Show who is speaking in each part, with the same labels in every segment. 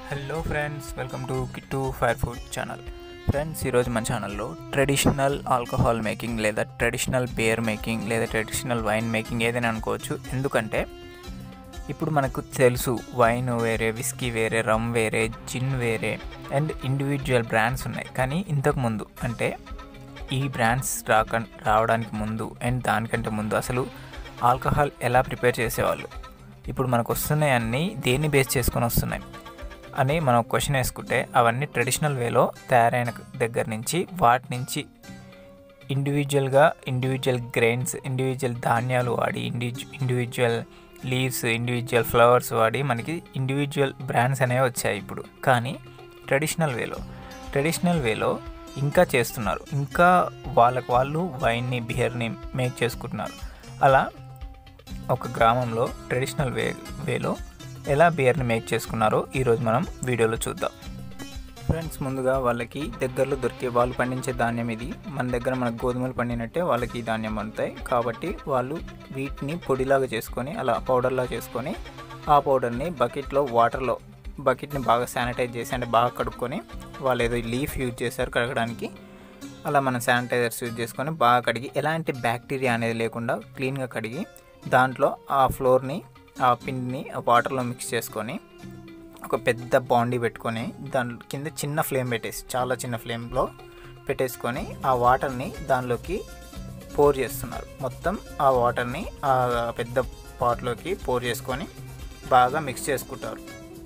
Speaker 1: hello friends welcome to Kittu fire food channel friends ఈరోజు మన ఛానల్లో ట్రెడిషనల్ ఆల్కహాల్ మేకింగ్ లేదా ట్రెడిషనల్ బియర్ మేకింగ్ లేదా ట్రెడిషనల్ వైన్ మేకింగ్ ఏదైనా అనుకోవచ్చు ఎందుకంటే ఇప్పుడు మనకు తెలుసు వైన్ వేరే విస్కీ వేరే రమ్ వేరే జిన్ వేరే అండ్ ఇండివిజువల్ బ్రాండ్స్ ఉన్నాయి కానీ ఇంతకు ముందు అంటే ఈ బ్రాండ్స్ రాక రావడానికి ముందు అండ్ దానికంటే ముందు అసలు ఆల్కహాల్ ఎలా ప్రిపేర్ చేసేవాళ్ళు ఇప్పుడు మనకు వస్తున్నాయన్నీ దేన్ని బేస్ చేసుకొని వస్తున్నాయి అని మనం క్వశ్చన్ వేసుకుంటే అవన్నీ ట్రెడిషనల్ వేలో తయారైన దగ్గర నుంచి వాటి నుంచి ఇండివిజువల్గా ఇండివిజువల్ గ్రెయిన్స్ ఇండివిజువల్ ధాన్యాలు వాడి individual individual leaves individual flowers వాడి మనకి ఇండివిజువల్ బ్రాండ్స్ అనేవి వచ్చాయి ఇప్పుడు కానీ ట్రెడిషనల్ వేలో ట్రెడిషనల్ వేలో ఇంకా చేస్తున్నారు ఇంకా వాళ్ళకు వాళ్ళు వైన్ని బియర్ని మేక్ చేసుకుంటున్నారు అలా ఒక గ్రామంలో ట్రెడిషనల్ వే వేలో ఎలా బియర్ని మేక్ చేసుకున్నారో ఈరోజు మనం వీడియోలో చూద్దాం ఫ్రెండ్స్ ముందుగా వాళ్ళకి దగ్గరలో దొరికే వాళ్ళు పండించే ధాన్యం ఇది మన దగ్గర మనకు గోధుమలు పండినట్టే వాళ్ళకి ఈ ధాన్యం పండుతాయి కాబట్టి వాళ్ళు వీటిని పొడిలాగా చేసుకొని అలా పౌడర్లా చేసుకొని ఆ పౌడర్ని బకెట్లో వాటర్లో బకెట్ని బాగా శానిటైజ్ చేసి అంటే బాగా కడుక్కొని వాళ్ళు ఏదో లీఫ్ యూజ్ చేశారు కడగడానికి అలా మనం శానిటైజర్స్ యూజ్ చేసుకొని బాగా కడిగి ఎలాంటి బ్యాక్టీరియా అనేది లేకుండా క్లీన్గా కడిగి దాంట్లో ఆ ఫ్లోర్ని ఆ పిండిని ఆ వాటర్లో మిక్స్ చేసుకొని ఒక పెద్ద బాండీ పెట్టుకొని దాని కింద చిన్న ఫ్లేమ్ పెట్టేసి చాలా చిన్న ఫ్లేమ్లో పెట్టేసుకొని ఆ వాటర్ని దానిలోకి పోర్ చేస్తున్నారు మొత్తం ఆ వాటర్ని ఆ పెద్ద పాట్లోకి పోర్ చేసుకొని బాగా మిక్స్ చేసుకుంటారు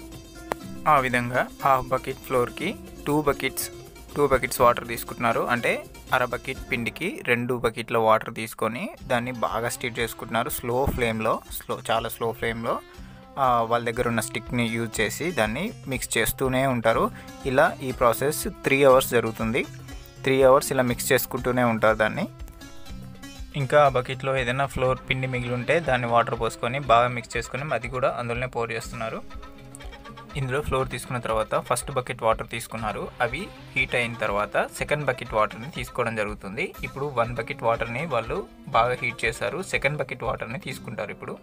Speaker 1: ఆ విధంగా హాఫ్ బకెట్ ఫ్లోర్కి two buckets two buckets water తీసుకుంటున్నారు అంటే అర బకెట్ పిండికి రెండు బకెట్ల వాటర్ తీసుకొని దాన్ని బాగా స్టీర్ చేసుకుంటున్నారు స్లో ఫ్లేమ్లో స్లో చాలా స్లో ఫ్లేమ్లో వాళ్ళ దగ్గర ఉన్న స్టిక్ని యూజ్ చేసి దాన్ని మిక్స్ చేస్తూనే ఉంటారు ఇలా ఈ ప్రాసెస్ త్రీ అవర్స్ జరుగుతుంది త్రీ అవర్స్ ఇలా మిక్స్ చేసుకుంటూనే ఉంటారు దాన్ని ఇంకా ఆ బకెట్లో ఏదైనా ఫ్లోర్ పిండి మిగిలి ఉంటే దాన్ని వాటర్ పోసుకొని బాగా మిక్స్ చేసుకొని అది కూడా అందులోనే పోర్ చేస్తున్నారు ఇందులో ఫ్లోర్ తీసుకున్న తర్వాత ఫస్ట్ బకెట్ వాటర్ తీసుకున్నారు అవి హీట్ అయిన తర్వాత సెకండ్ బకెట్ వాటర్ని తీసుకోవడం జరుగుతుంది ఇప్పుడు వన్ బకెట్ వాటర్ని వాళ్ళు బాగా హీట్ చేశారు సెకండ్ బకెట్ వాటర్ని తీసుకుంటారు ఇప్పుడు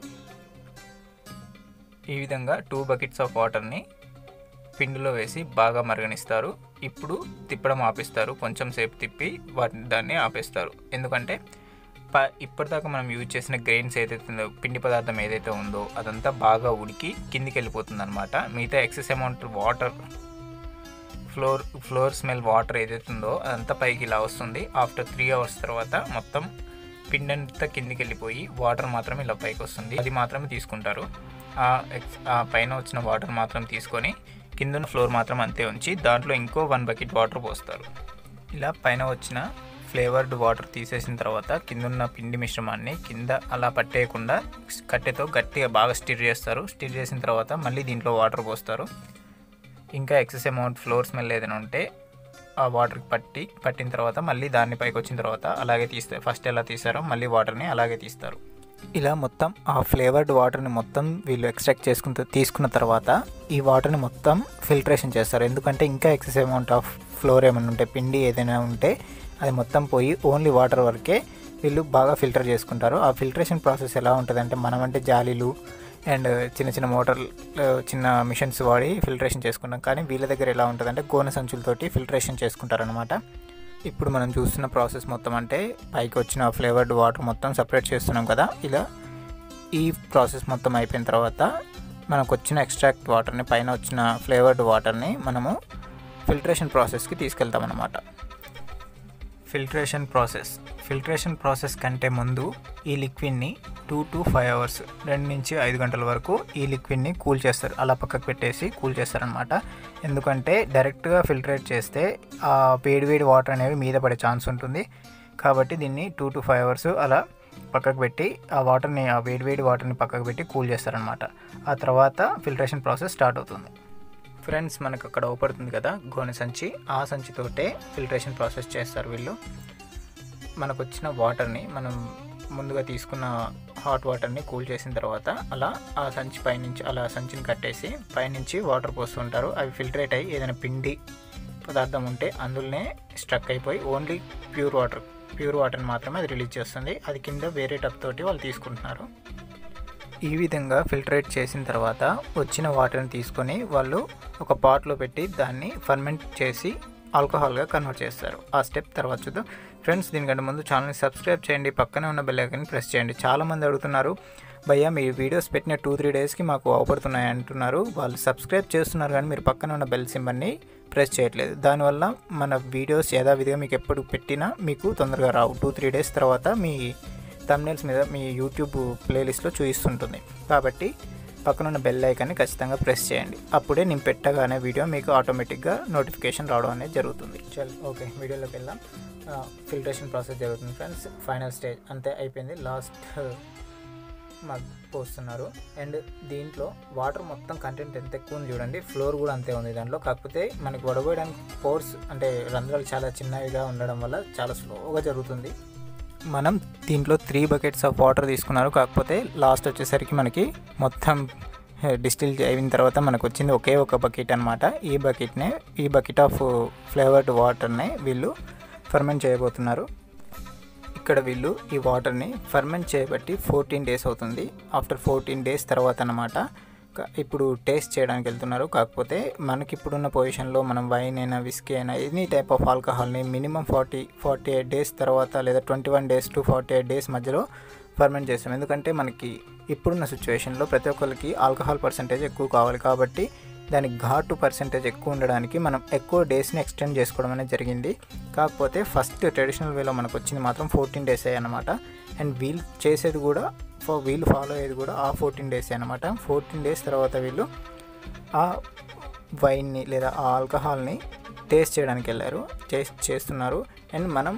Speaker 1: ఈ విధంగా టూ బకెట్స్ ఆఫ్ వాటర్ని పిండిలో వేసి బాగా మరగనిస్తారు ఇప్పుడు తిప్పడం ఆపేస్తారు కొంచెం సేపు తిప్పి వాటిని దాన్ని ఆపేస్తారు ఎందుకంటే ప ఇప్పటిదాకా మనం యూజ్ చేసిన గ్రెయిన్స్ ఏదైతే ఉందో పిండి పదార్థం ఏదైతే ఉందో అదంతా బాగా ఉడికి కిందికి వెళ్ళిపోతుంది అనమాట మిగతా excess amount water floor floor smell water ఏదైతే ఉందో అదంతా పైకి ఇలా వస్తుంది ఆఫ్టర్ త్రీ అవర్స్ తర్వాత మొత్తం పిండి అంతా కిందికి వెళ్ళిపోయి వాటర్ మాత్రం ఇలా పైకి వస్తుంది అది మాత్రమే తీసుకుంటారు ఆ ఎక్స్ ఆ పైన వచ్చిన వాటర్ మాత్రం తీసుకొని కింద ఫ్లోర్ మాత్రం అంతే ఉంచి దాంట్లో ఇంకో వన్ బకెట్ వాటర్ పోస్తారు ఇలా పైన వచ్చిన ఫ్లేవర్డ్ వాటర్ తీసేసిన తర్వాత కిందున్న పిండి మిశ్రమాన్ని కింద అలా పట్టేయకుండా కట్టెతో గట్టిగా బాగా స్టిర్ చేస్తారు స్టిర్ చేసిన తర్వాత మళ్ళీ దీంట్లో వాటర్ పోస్తారు ఇంకా ఎక్సెస్ అమౌంట్ ఫ్లోర్ స్మెల్ ఏదైనా ఉంటే ఆ వాటర్కి పట్టి పట్టిన తర్వాత మళ్ళీ దాన్ని పైకి వచ్చిన తర్వాత అలాగే తీస్తారు ఫస్ట్ ఎలా తీస్తారో మళ్ళీ వాటర్ని అలాగే తీస్తారు ఇలా మొత్తం ఆ ఫ్లేవర్డ్ వాటర్ని మొత్తం వీళ్ళు ఎక్స్ట్రాక్ట్ చేసుకున్న తీసుకున్న తర్వాత ఈ వాటర్ని మొత్తం ఫిల్టరేషన్ చేస్తారు ఎందుకంటే ఇంకా ఎక్సెస్ అమౌంట్ ఆఫ్ ఫ్లోర్ ఏమైనా ఉంటే పిండి ఏదైనా ఉంటే అది మొత్తం పోయి ఓన్లీ వాటర్ వరకే వీళ్ళు బాగా ఫిల్టర్ చేసుకుంటారు ఆ ఫిల్టరేషన్ ప్రాసెస్ ఎలా ఉంటుంది అంటే మనం అంటే జాలీలు అండ్ చిన్న చిన్న మోటార్ చిన్న మిషన్స్ వాడి ఫిల్టరేషన్ చేసుకున్నాం కానీ వీళ్ళ దగ్గర ఎలా ఉంటుంది అంటే గోనె సంచులతోటి ఫిల్టరేషన్ చేసుకుంటారనమాట ఇప్పుడు మనం చూస్తున్న ప్రాసెస్ మొత్తం అంటే పైకి వచ్చిన ఫ్లేవర్డ్ వాటర్ మొత్తం సపరేట్ చేస్తున్నాం కదా ఇలా ఈ ప్రాసెస్ మొత్తం అయిపోయిన తర్వాత మనకు వచ్చిన ఎక్స్ట్రాక్ట్ వాటర్ని పైన వచ్చిన ఫ్లేవర్డ్ వాటర్ని మనము ఫిల్టరేషన్ ప్రాసెస్కి తీసుకెళ్తాం అన్నమాట ఫిల్టరేషన్ ప్రాసెస్ ఫిల్టరేషన్ ప్రాసెస్ కంటే ముందు ఈ లిక్విడ్ని టూ టు ఫైవ్ అవర్స్ రెండు నుంచి ఐదు గంటల వరకు ఈ లిక్విడ్ని కూల్ చేస్తారు అలా పక్కకు పెట్టేసి కూల్ చేస్తారనమాట ఎందుకంటే డైరెక్ట్గా ఫిల్టరేట్ చేస్తే ఆ వేడి వేడి వాటర్ అనేవి మీద పడే ఛాన్స్ ఉంటుంది కాబట్టి దీన్ని టూ టు ఫైవ్ అవర్స్ అలా పక్కకు పెట్టి ఆ వాటర్ని ఆ వేడి వేడి వాటర్ని పక్కకు పెట్టి కూల్ చేస్తారనమాట ఆ తర్వాత ఫిల్టరేషన్ ప్రాసెస్ స్టార్ట్ అవుతుంది ఫ్రెండ్స్ మనకు అక్కడ ఓపడుతుంది కదా గోనె సంచి ఆ సంచితోటే ఫిల్టరేషన్ ప్రాసెస్ చేస్తారు వీళ్ళు మనకు వచ్చిన వాటర్ని మనం ముందుగా తీసుకున్న హాట్ వాటర్ని కూల్ చేసిన తర్వాత అలా ఆ సంచి పైనుంచి అలా సంచిని కట్టేసి పైనుంచి వాటర్ పోస్తుంటారు అవి ఫిల్టరేట్ అయ్యి ఏదైనా పిండి పదార్థం ఉంటే అందులోనే స్ట్రక్ అయిపోయి ఓన్లీ ప్యూర్ వాటర్ ప్యూర్ వాటర్ని మాత్రమే అది రిలీజ్ చేస్తుంది అది కింద వేరే టప్ తోటి వాళ్ళు తీసుకుంటున్నారు ఈ విధంగా ఫిల్టరేట్ చేసిన తర్వాత వచ్చిన వాటర్ని తీసుకొని వాళ్ళు ఒక పాట్లో పెట్టి దాన్ని ఫర్మెంట్ చేసి ఆల్కహాల్గా కన్వర్ట్ చేస్తారు ఆ స్టెప్ తర్వాత చూద్దాం ఫ్రెండ్స్ దీనికంటే ముందు ఛానల్ని సబ్స్క్రైబ్ చేయండి పక్కనే ఉన్న బెల్ ఐకాన్ని ప్రెస్ చేయండి చాలామంది అడుగుతున్నారు భయ్యా మీ వీడియోస్ పెట్టిన టూ త్రీ డేస్కి మాకు అవపడుతున్నాయి అంటున్నారు వాళ్ళు సబ్స్క్రైబ్ చేస్తున్నారు కానీ మీరు పక్కన ఉన్న బెల్ సింబల్ని ప్రెస్ చేయట్లేదు దానివల్ల మన వీడియోస్ యథావిధిగా మీకు ఎప్పుడు పెట్టినా మీకు తొందరగా రావు టూ త్రీ డేస్ తర్వాత మీ తమ్నేల్స్ మీద మీ యూట్యూబ్ ప్లేలిస్ట్లో చూపిస్తుంటుంది కాబట్టి పక్కనున్న బెల్ ఐకాన్ని ఖచ్చితంగా ప్రెస్ చేయండి అప్పుడే నేను పెట్టగానే వీడియో మీకు ఆటోమేటిక్గా నోటిఫికేషన్ రావడం అనేది జరుగుతుంది చల్ ఓకే వీడియోలోకి వెళ్దాం ఫిల్టరేషన్ ప్రాసెస్ జరుగుతుంది ఫ్రెండ్స్ ఫైనల్ స్టేజ్ అంతే అయిపోయింది లాస్ట్ మగ్ పోస్తున్నారు అండ్ దీంట్లో వాటర్ మొత్తం కంటెంట్ ఎంత ఎక్కువ ఉంది చూడండి ఫ్లోర్ కూడా అంతే ఉంది దాంట్లో కాకపోతే మనకి వడబోయడానికి పోర్స్ అంటే రంధ్రాలు చాలా చిన్నవిగా ఉండడం వల్ల చాలా స్లోగా జరుగుతుంది మనం దీంట్లో త్రీ బకెట్స్ ఆఫ్ వాటర్ తీసుకున్నారు కాకపోతే లాస్ట్ వచ్చేసరికి మనకి మొత్తం డిస్టిల్ అయిన తర్వాత మనకు వచ్చింది ఒకే ఒక బకెట్ అనమాట ఈ బకెట్నే ఈ బకెట్ ఆఫ్ ఫ్లేవర్డ్ వాటర్ని వీళ్ళు ఫర్మెంట్ చేయబోతున్నారు ఇక్కడ వీళ్ళు ఈ వాటర్ని ఫర్మెంట్ చేయబట్టి ఫోర్టీన్ డేస్ అవుతుంది ఆఫ్టర్ ఫోర్టీన్ డేస్ తర్వాత అనమాట ఇప్పుడు టేస్ట్ చేయడానికి వెళ్తున్నారు కాకపోతే మనకి ఇప్పుడున్న పొజిషన్లో మనం వైన్ అయినా విస్కీ అయినా ఎనీ టైప్ ఆఫ్ ఆల్కహాల్ని minimum forty forty eight days తర్వాత లేదా twenty one days to forty eight days మధ్యలో ఫర్మెంట్ చేస్తాం ఎందుకంటే మనకి ఇప్పుడున్న సిచ్యువేషన్లో ప్రతి ఒక్కరికి ఆల్కహాల్ పర్సంటేజ్ ఎక్కువ కావాలి కాబట్టి దానికి ఘాటు పర్సంటేజ్ ఎక్కువ ఉండడానికి మనం ఎక్కువ డేస్ని ఎక్స్టెండ్ చేసుకోవడం అనేది జరిగింది కాకపోతే ఫస్ట్ ట్రెడిషనల్ వేలో మనకు వచ్చింది మాత్రం ఫోర్టీన్ డేస్ అనమాట అండ్ వీళ్ళు చేసేది కూడా వీళ్ళు ఫాలో అయ్యేది కూడా ఆ ఫోర్టీన్ డేస్ అనమాట ఫోర్టీన్ డేస్ తర్వాత వీళ్ళు ఆ వైన్ని లేదా ఆ ఆల్కహాల్ని టేస్ట్ చేయడానికి వెళ్ళారు టేస్ట్ చేస్తున్నారు అండ్ మనం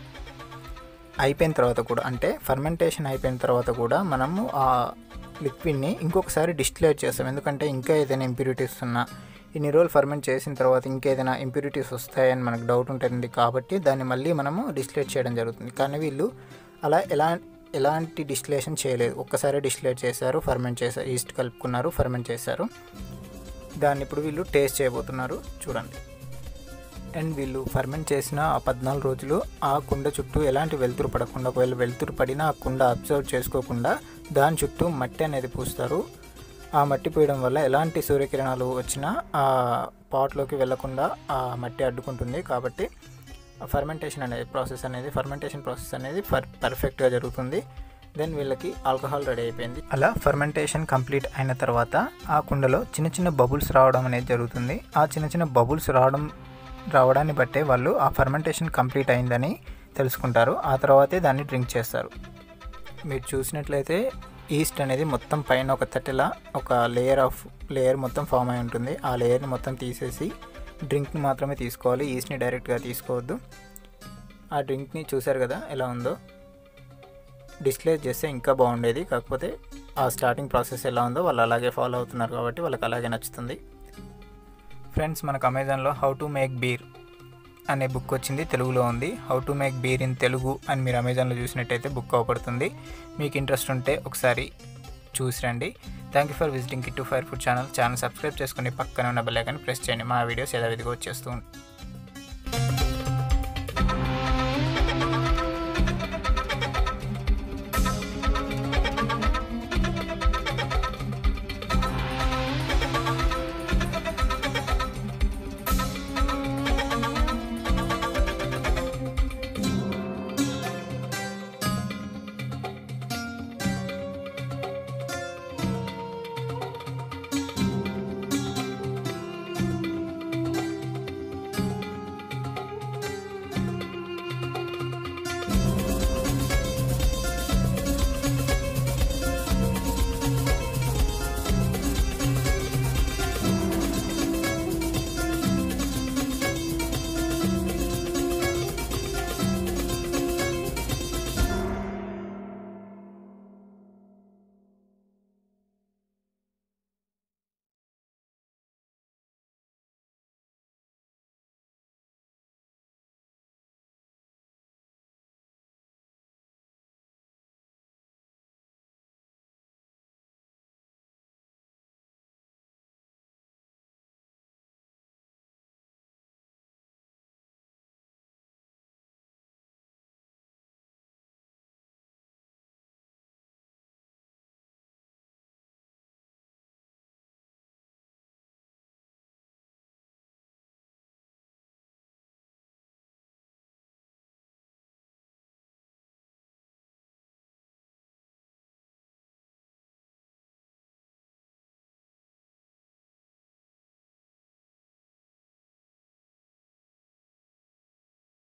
Speaker 1: అయిపోయిన తర్వాత కూడా అంటే ఫర్మెంటేషన్ అయిపోయిన తర్వాత కూడా మనము ఆ లిక్విడ్ని ఇంకొకసారి డిస్టిలేట్ చేస్తాం ఎందుకంటే ఇంకా ఏదైనా ఇంప్యూరిటీస్ ఉన్నా ఇన్ని రోజులు ఫర్మెంట్ చేసిన తర్వాత ఇంకేదైనా ఇంప్యూరిటీస్ వస్తాయని మనకు డౌట్ ఉంటుంది కాబట్టి దాన్ని మళ్ళీ మనము డిస్టిలేట్ చేయడం జరుగుతుంది కానీ వీళ్ళు అలా ఎలా ఎలాంటి డిస్టిలేషన్ చేయలేదు ఒక్కసారి డిస్టిలేట్ చేశారు ఫర్మెంట్ చేశారు ఈస్ట్ కలుపుకున్నారు ఫర్మెంట్ చేశారు దాన్ని ఇప్పుడు వీళ్ళు టేస్ట్ చేయబోతున్నారు చూడండి అండ్ వీళ్ళు ఫర్మెంట్ చేసిన ఆ పద్నాలుగు రోజులు ఆ కుండ చుట్టూ ఎలాంటి వెలుతురు పడకుండా ఒకవేళ వెలుతురు పడినా ఆ కుండ అబ్జర్వ్ చేసుకోకుండా దాని చుట్టూ మట్టి అనేది పూస్తారు ఆ మట్టి పోయడం వల్ల ఎలాంటి సూర్యకిరణాలు వచ్చినా ఆ పాట్లోకి వెళ్లకుండా ఆ మట్టి అడ్డుకుంటుంది కాబట్టి ఫర్మెంటేషన్ అనేది ప్రాసెస్ అనేది ఫర్మెంటేషన్ ప్రాసెస్ అనేది పర్ పర్ఫెక్ట్గా జరుగుతుంది దెన్ వీళ్ళకి ఆల్కహాల్ రెడీ అయిపోయింది అలా ఫర్మెంటేషన్ కంప్లీట్ అయిన తర్వాత ఆ కుండలో చిన్న చిన్న బబుల్స్ రావడం అనేది జరుగుతుంది ఆ చిన్న చిన్న బబుల్స్ రావడం రావడాన్ని బట్టే వాళ్ళు ఆ ఫర్మెంటేషన్ కంప్లీట్ అయిందని తెలుసుకుంటారు ఆ తర్వాతే దాన్ని డ్రింక్ చేస్తారు మీరు చూసినట్లయితే ఈస్ట్ అనేది మొత్తం పైన ఒక తట్టెలా ఒక లేయర్ ఆఫ్ లేయర్ మొత్తం ఫామ్ అయి ఉంటుంది ఆ లేయర్ని మొత్తం తీసేసి డ్రింక్ని మాత్రమే తీసుకోవాలి ఈస్ట్ని డైరెక్ట్గా తీసుకోవద్దు ఆ డ్రింక్ని చూసారు కదా ఎలా ఉందో డిస్ప్లే చేస్తే ఇంకా బాగుండేది కాకపోతే ఆ స్టార్టింగ్ ప్రాసెస్ ఎలా ఉందో వాళ్ళు అలాగే ఫాలో అవుతున్నారు కాబట్టి వాళ్ళకి అలాగే నచ్చుతుంది ఫ్రెండ్స్ మనకు అమెజాన్లో హౌ టు మేక్ బీర్ అనే బుక్ వచ్చింది తెలుగులో ఉంది how to make beer in Telugu అని మీరు అమెజాన్లో చూసినట్టయితే బుక్ అవపడుతుంది మీకు ఇంట్రెస్ట్ ఉంటే ఒకసారి చూసి రండి thank you for visiting kit to fire food channel channel subscribe చేసుకుని పక్కన ఉన్న బెల్ ఐకాన్ ప్రెస్ చేయండి మా వీడియోస్ యథావిధిగా వచ్చేస్తూ